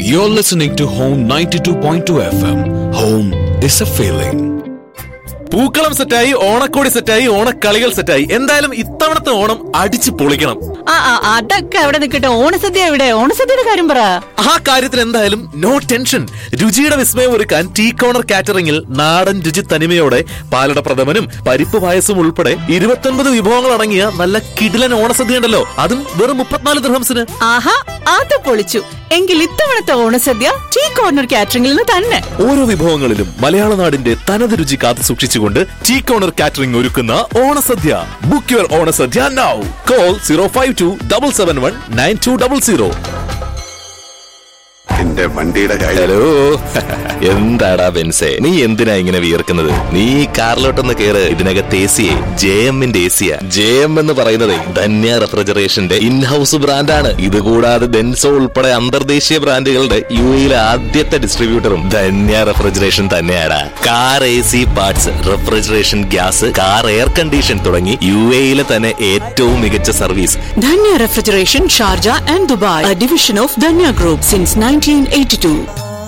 You're listening to Home 92.2 FM. Home is a feeling. പൂക്കളം സെറ്റായി ഓണക്കോടി സെറ്റായി ഓണക്കളികൾ സെറ്റായി എന്തായാലും ഇത്തവണത്തെ ഓണം അടിച്ചു പൊളിക്കണം ആ ആ അതൊക്കെ അവിടെ നിൽക്കട്ടെ ഓണസദ്യ എവിടെ ഓണസദ്യയുടെ കാര്യം പറ ആ കാര്യത്തിൽ എന്തായാലും നോ ടെൻഷൻ രുചിയുടെ വിസ്മയം ഒരുക്കാൻ ടീ കോണർ കാറ്ററിംഗിൽ നാടൻ രുചി തനിമയോടെ പാലട പ്രഥമനും പരിപ്പ് പായസവും ഉൾപ്പെടെ ഇരുപത്തൊൻപത് വിഭവങ്ങൾ അടങ്ങിയ നല്ല കിടിലൻ ഓണസദ്യ ഉണ്ടല്ലോ അതും വെറും മുപ്പത്തിനാല് ദൃഹംസിന് ആഹാ അത് പൊളിച്ചു എങ്കിൽ ഇത്തവണത്തെ ഓണസദ്യ ടീ കോർണർ കാറ്ററിംഗിൽ നിന്ന് തന്നെ ഓരോ വിഭവങ്ങളിലും മലയാള നാടിന്റെ തനത് രുചി കാത്തു സൂക്ഷിച്ചുകൊണ്ട് ടീ കോണർ കാറ്ററിംഗ് ഒരുക്കുന്ന Onasadya book your Onasadya now call zero five two double seven one nine two double zero എന്റെ വണ്ടിയുടെ കാര്യം ഹലോ എന്താടാ ബെൻസേ നീ എന്തിനാ ഇങ്ങനെ വിയർക്കുന്നത് നീ ഈ കാറിലോട്ടൊന്ന് കേറ് ഇതിനകത്ത് എ സിയെ ജെ എമ്മിന്റെ എ സിയാ ജെ എം എന്ന് പറയുന്നത് ധന്യ റെഫ്രിജറേഷന്റെ ഇൻഹൌസ് ബ്രാൻഡാണ് ഇതുകൂടാതെ ഡെൻസോ ഉൾപ്പെടെ അന്തർദേശീയ ബ്രാൻഡുകളുടെ യു എയിലെ ആദ്യത്തെ ഡിസ്ട്രിബ്യൂട്ടറും ധന്യ റെഫ്രിജറേഷൻ തന്നെയാണ് car A C parts refrigeration gas car air condition തുടങ്ങി യു എയിലെ തന്നെ ഏറ്റവും മികച്ച service Dhanya refrigeration Sharjah and Dubai division of Dhanya group since nineteen eighty to